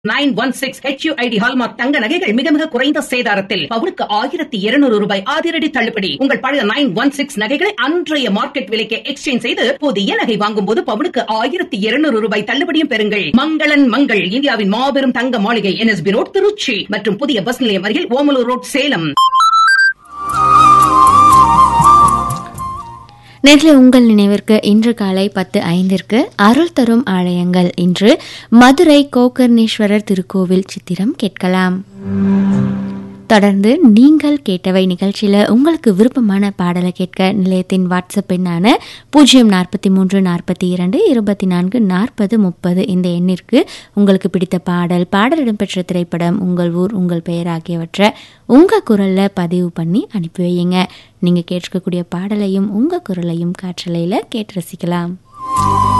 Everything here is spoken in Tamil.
nine one six HUID hallmark தங்க நகைகள் மிக மிக குறைந்த சேதாரத்தில் பவுனுக்கு ஆயிரத்தி இருநூறு ரூபாய் அதிரடி தள்ளுபடி உங்கள் பழைய நைன் ஒன் சிக்ஸ் நகைகளை அன்றைய மார்க்கெட் விலைக்கு எக்ஸ்சேஞ்ச் செய்து புதிய நகை வாங்கும் போது பவுனுக்கு ஆயிரத்தி இருநூறு ரூபாய் தள்ளுபடியும் பெறுங்கள் மங்களன் மங்கள் இந்தியாவின் மாபெரும் தங்க மாளிகை என்எஸ்பி ரோட் திருச்சி மற்றும் புதிய பஸ் நிலையம் அருகில் ஓமலூர் ரோட் சேலம் நேரில் உங்கள் நினைவிற்கு இன்று காலை பத்து ஐந்திற்கு அருள் தரும் ஆலயங்கள் இன்று மதுரை கோகர்ணேஸ்வரர் திருக்கோவில் சித்திரம் கேட்கலாம் தொடர்ந்து நீங்கள் கேட்டவை நிகழ்ச்சியில் உங்களுக்கு விருப்பமான பாடலை கேட்க நிலையத்தின் வாட்ஸ்அப் எண்ணான பூஜ்ஜியம் நாற்பத்தி மூன்று நாற்பத்தி இரண்டு இருபத்தி நான்கு நாற்பது முப்பது இந்த எண்ணிற்கு உங்களுக்கு பிடித்த பாடல் பாடல் இடம்பெற்ற திரைப்படம் உங்கள் ஊர் உங்கள் பெயர் ஆகியவற்றை உங்கள் குரலில் பதிவு பண்ணி அனுப்பி வையுங்க நீங்கள் கேட்டிருக்கக்கூடிய பாடலையும் உங்கள் குரலையும் காற்றலையில் கேட்டு ரசிக்கலாம்